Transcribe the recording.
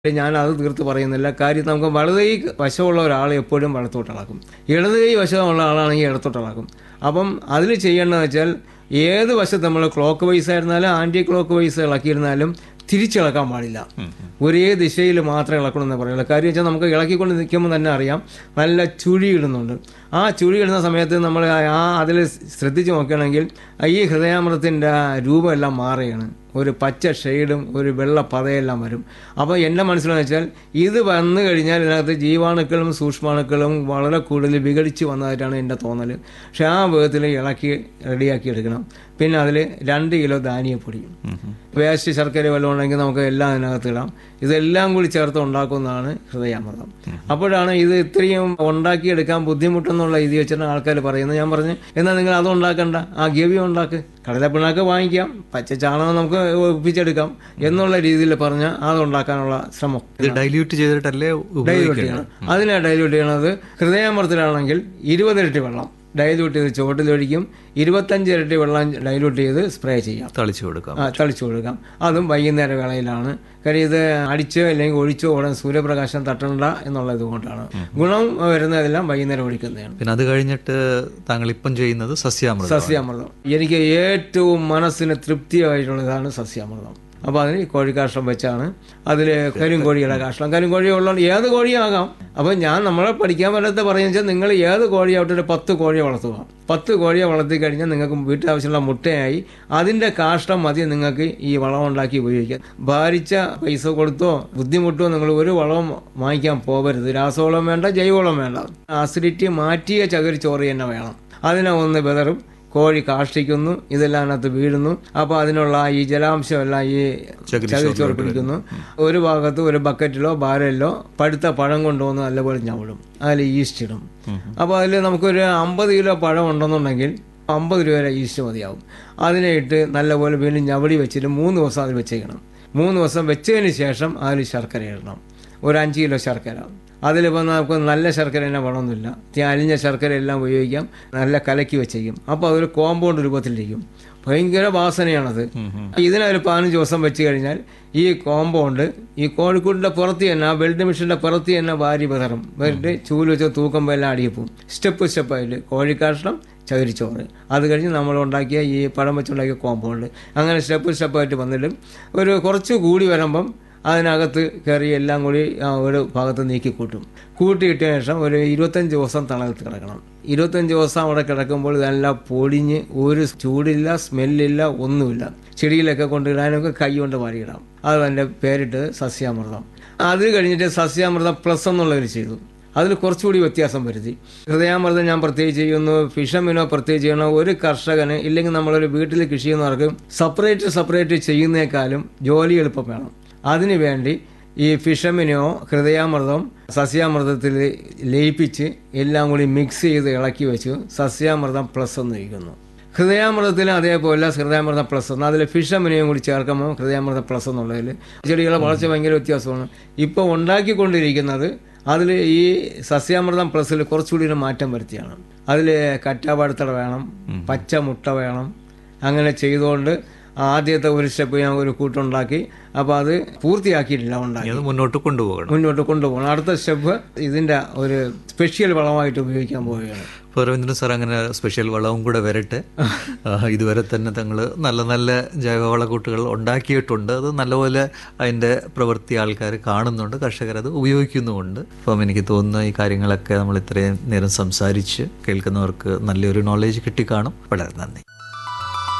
ഞാൻ അത് തീർത്ത് പറയുന്നില്ല കാര്യം നമുക്ക് വലത് കൈ വശമുള്ള ഒരാൾ എപ്പോഴും വലത്തോട്ടിളക്കും ഇടത് കൈ വശമുള്ള ആളാണെങ്കിൽ ഇടത്തോട്ടിളക്കും അപ്പം അതിൽ ചെയ്യേണ്ടതെന്ന് വെച്ചാൽ ഏത് വശത്ത് നമ്മൾ ക്ലോക്ക് വൈസ് ആയിരുന്നാലും ആൻറ്റി ക്ലോക്ക് വൈസ് ഇളക്കിയിരുന്നാലും തിരിച്ചിളക്കാൻ പാടില്ല ഒരേ ദിശയിൽ മാത്രമേ ഇളക്കണമെന്ന് പറയുള്ളൂ കാര്യം വെച്ചാൽ നമുക്ക് ഇളക്കിക്കൊണ്ട് നിൽക്കുമ്പോൾ തന്നെ അറിയാം നല്ല ചുഴി ഇടുന്നുണ്ട് ആ ചുഴി ഇടുന്ന സമയത്ത് നമ്മൾ ആ അതിൽ ശ്രദ്ധിച്ച് നോക്കുകയാണെങ്കിൽ ഈ ഹൃദയാമൃതത്തിൻ്റെ രൂപമെല്ലാം മാറുകയാണ് ഒരു പച്ച ഷെയ്ഡും ഒരു വെള്ള പതയെല്ലാം വരും അപ്പോൾ എൻ്റെ മനസ്സിലെന്ന് വെച്ചാൽ ഇത് വന്നു കഴിഞ്ഞാൽ ഇതിനകത്ത് ജീവാണുക്കളും സൂക്ഷ്മാണുക്കളും വളരെ കൂടുതൽ വിഘടിച്ച് വന്നതായിട്ടാണ് എൻ്റെ തോന്നൽ പക്ഷെ ആ വിധത്തിൽ ഇളക്കി റെഡിയാക്കി എടുക്കണം പിന്നെ അതിൽ രണ്ട് കിലോ ധാന്യപ്പൊടി വേസ്റ്റ് ശർക്കര വല്ലതും ഉണ്ടെങ്കിൽ നമുക്ക് എല്ലാം അതിനകത്ത് ഇടാം ഇതെല്ലാം കൂടി ചേർത്ത് ഉണ്ടാക്കുന്നതാണ് ഹൃദയാമൃതം അപ്പോഴാണ് ഇത് ഇത്രയും ഉണ്ടാക്കിയെടുക്കാൻ ബുദ്ധിമുട്ടെന്നുള്ള ഇത് വെച്ചിട്ട് ആൾക്കാർ പറയുന്നത് ഞാൻ പറഞ്ഞു എന്നാൽ നിങ്ങൾ അത് ഉണ്ടാക്കണ്ട ആ ഗവി ഉണ്ടാക്ക് കടലപ്പിണ്ണാക്ക് വാങ്ങിക്കാം പച്ച ചാണകം നമുക്ക് ഒപ്പിച്ചെടുക്കാം എന്നുള്ള രീതിയിൽ പറഞ്ഞ് അത് ഉണ്ടാക്കാനുള്ള ശ്രമം ഇത് ഡൈല്യൂട്ട് ചെയ്തിട്ടല്ലേ ഡൈല്യൂട്ട് ഉപയോഗിക്കുന്നത് ചെയ്യണം അതിനെ ഡൈല്യൂട്ട് ചെയ്യണത് ഹൃദയാമൃതത്തിലാണെങ്കിൽ ഇരുപത് ഇരട്ടി വെള്ളം ഡൈല്യൂട്ട് ചെയ്ത് ചുവട്ടിലൊഴിക്കും ഇരുപത്തഞ്ച് ഇരട്ടി വെള്ളം ഡൈല്യൂട്ട് ചെയ്ത് സ്പ്രേ ചെയ്യാം തളിച്ചു കൊടുക്കാം ആ, തളിച്ചു കൊടുക്കാം അതും വൈകുന്നേര വേളയിലാണ് കാര്യം ഇത് അടിച്ചോ അല്ലെങ്കിൽ ഒഴിച്ചോ ഉടൻ സൂര്യപ്രകാശം തട്ടണ്ട എന്നുള്ളത് കൊണ്ടാണ് ഗുണം വരുന്നതെല്ലാം വൈകുന്നേരം ഒഴിക്കുന്നതാണ് പിന്നെ അത് കഴിഞ്ഞിട്ട് താങ്കൾ ഇപ്പം ചെയ്യുന്നത് സസ്യാമൃതം സസ്യാമൃതം എനിക്ക് ഏറ്റവും മനസ്സിന് തൃപ്തിയായിട്ടുള്ളതാണ് സസ്യാമൃതം അപ്പോൾ അതിന് ഈ കോഴിക്കാഷ്ടം വെച്ചാണ് അതിൽ കരിങ്കോഴിയുടെ കാഷ്ടം കരിങ്കോഴി ഉള്ളതുകൊണ്ട് ഏത് കോഴിയാകാം അപ്പോൾ ഞാൻ നമ്മളെ പഠിക്കാൻ പറ്റാത്ത പറയുന്നത് വെച്ചാൽ നിങ്ങൾ ഏത് കോഴിയാവട്ടെ ഒരു പത്ത് കോഴിയെ വളർത്തുക പത്ത് കോഴിയെ വളർത്തി കഴിഞ്ഞാൽ നിങ്ങൾക്ക് വീട്ടാവശ്യമുള്ള മുട്ടയായി അതിൻ്റെ കാഷ്ടം മതി നിങ്ങൾക്ക് ഈ വളം ഉണ്ടാക്കി ഉപയോഗിക്കാം ഭാരിച്ച പൈസ കൊടുത്തോ ബുദ്ധിമുട്ടോ നിങ്ങൾ ഒരു വളവും വാങ്ങിക്കാൻ പോകരുത് രാസവളം വേണ്ട ജൈവവളം വേണ്ട അസിഡിറ്റി മാറ്റിയ ചകിരിച്ചോറ് തന്നെ വേണം അതിനെ ഒന്ന് ബെതറും കോഴി കാഷ്ടിക്കുന്നു ഇതെല്ലാം അതിനകത്ത് വീഴുന്നു അപ്പോൾ അതിനുള്ള ഈ ജലാംശം എല്ലാം ഈ ചകിരിച്ചോറ് പിടിക്കുന്നു ഒരു ഭാഗത്ത് ഒരു ബക്കറ്റിലോ ബാരലിലോ പഴുത്ത പഴം കൊണ്ടുവന്ന് നല്ലപോലെ ഞവടും അതിൽ ഈസ്റ്റ് ഇടും അപ്പോൾ അതിൽ നമുക്കൊരു അമ്പത് കിലോ പഴം ഉണ്ടെന്നുണ്ടെങ്കിൽ അമ്പത് രൂപ വരെ ഈസ്റ്റ് മതിയാവും അതിനെ ഇട്ട് നല്ലപോലെ വീണ്ടും ഞവടി വെച്ചിട്ട് മൂന്ന് ദിവസം അതിൽ വെച്ചേക്കണം മൂന്ന് ദിവസം വെച്ചതിന് ശേഷം അതിൽ ശർക്കര ഇടണം ഒരു അഞ്ച് കിലോ ശർക്കര അതിലിപ്പോൾ നമുക്ക് നല്ല ശർക്കര തന്നെ വേണമെന്നില്ല ഈ അലിഞ്ഞ ശർക്കര എല്ലാം ഉപയോഗിക്കാം നല്ല കലക്കി വെച്ചേക്കും അപ്പോൾ അതൊരു കോമ്പൗണ്ട് രൂപത്തിലിരിക്കും ഭയങ്കര വാസനയാണത് ഇതിനൊരു പതിനഞ്ച് ദിവസം വെച്ച് കഴിഞ്ഞാൽ ഈ കോമ്പൗണ്ട് ഈ കോഴിക്കൂടിൻ്റെ പുറത്ത് തന്നെ ആ വെൽഡ് മെഷീൻ്റെ പുറത്ത് തന്നെ വാരി വിതറും വെറുതെ ചൂല് വെച്ച് തൂക്കുമ്പോൾ എല്ലാം അടിയപ്പും സ്റ്റെപ്പ് സ്റ്റെപ്പായിട്ട് കോഴിക്കാഷ്ടം ചകിരിച്ചോറ് അത് കഴിഞ്ഞ് നമ്മൾ ഉണ്ടാക്കിയ ഈ പഴം വെച്ചുണ്ടാക്കിയ കോമ്പൗണ്ട് അങ്ങനെ സ്റ്റെപ്പ് സ്റ്റെപ്പായിട്ട് വന്നിട്ട് ഒരു കുറച്ച് കൂടി വരുമ്പം അതിനകത്ത് കയറി എല്ലാം കൂടി ആ ഒരു ഭാഗത്ത് നീക്കി കൂട്ടും കൂട്ടിയിട്ട ശേഷം ഒരു ഇരുപത്തഞ്ച് ദിവസം തണലത്ത് കിടക്കണം ഇരുപത്തഞ്ച് ദിവസം അവിടെ കിടക്കുമ്പോൾ ഇതെല്ലാം പൊടിഞ്ഞ് ഒരു ചൂടില്ല സ്മെല്ലില്ല ഒന്നുമില്ല ചെടിയിലൊക്കെ കൊണ്ടിടാനൊക്കെ കൈ കൊണ്ട് വാരിയിടാം അത് എൻ്റെ പേരിട്ട് സസ്യാമൃതം അത് കഴിഞ്ഞിട്ട് സസ്യാമൃതം പ്ലസ് എന്നുള്ളവർ ചെയ്തു അതിൽ കുറച്ചുകൂടി വ്യത്യാസം വരുത്തി ഹൃദയാമൃതം ഞാൻ പ്രത്യേകിച്ച് ചെയ്യുന്നു ഫിഷമിനോ പ്രത്യേകിച്ച് ചെയ്യണോ ഒരു കർഷകന് ഇല്ലെങ്കിൽ നമ്മളൊരു വീട്ടിൽ കൃഷി ചെയ്യുന്നവർക്ക് സെപ്പറേറ്റ് സെപ്പറേറ്റ് ചെയ്യുന്നേക്കാളും ജോലി എളുപ്പം വേണം അതിനു വേണ്ടി ഈ ഫിഷമിനോ ഹൃദയാമൃതം സസ്യാമൃതത്തിൽ ലയിപ്പിച്ച് എല്ലാം കൂടി മിക്സ് ചെയ്ത് ഇളക്കി വെച്ച് സസ്യാമൃതം പ്ലസ് എന്ന് വയ്ക്കുന്നു ഹൃദയാമൃതത്തിൽ അതേപോലെ ഹൃദയാമൃതം പ്ലസ് എന്ന് അതിൽ ഫിഷമിനെയും കൂടി ചേർക്കുമ്പോൾ ഹൃദയാമൃതം പ്ലസ് എന്നുള്ളതിൽ ചെടികളെ വളർച്ച ഭയങ്കര വ്യത്യാസമാണ് ഇപ്പോൾ ഉണ്ടാക്കിക്കൊണ്ടിരിക്കുന്നത് അതിൽ ഈ സസ്യാമൃതം പ്ലസ്സിൽ കുറച്ചുകൂടി ഒരു മാറ്റം വരുത്തിയാണ് അതിൽ കറ്റാപാടത്തട വേണം പച്ച മുട്ട വേണം അങ്ങനെ ചെയ്തുകൊണ്ട് ആദ്യത്തെ ഒരു സ്റ്റെപ്പ് ഞാൻ ഒരു കൂട്ടുണ്ടാക്കി അപ്പോൾ അത് പൂർത്തിയാക്കിയിട്ടില്ല ഉണ്ടാക്കി അത് മുന്നോട്ട് കൊണ്ടുപോകണം മുന്നോട്ട് കൊണ്ടുപോകണം അടുത്ത സ്റ്റെപ്പ് ഇതിൻ്റെ ഒരു സ്പെഷ്യൽ വളമായിട്ട് ഉപയോഗിക്കാൻ പോവുകയാണ് ഇപ്പോൾ രവീന്ദ്രൻ സാർ അങ്ങനെ സ്പെഷ്യൽ വളവും കൂടെ വരട്ടെ ആ, ഇതുവരെ തന്നെ തങ്ങൾ നല്ല നല്ല ജൈവവളക്കൂട്ടുകൾ ഉണ്ടാക്കിയിട്ടുണ്ട് അത് നല്ലപോലെ അതിൻ്റെ പ്രവൃത്തി ആൾക്കാർ കാണുന്നുണ്ട് കർഷകർ അത് ഉപയോഗിക്കുന്നുമുണ്ട് അപ്പം എനിക്ക് തോന്നുന്ന ഈ കാര്യങ്ങളൊക്കെ നമ്മൾ ഇത്രയും നേരം സംസാരിച്ച് കേൾക്കുന്നവർക്ക് നല്ലൊരു നോളേജ് കിട്ടിക്കാണും വളരെ നന്ദി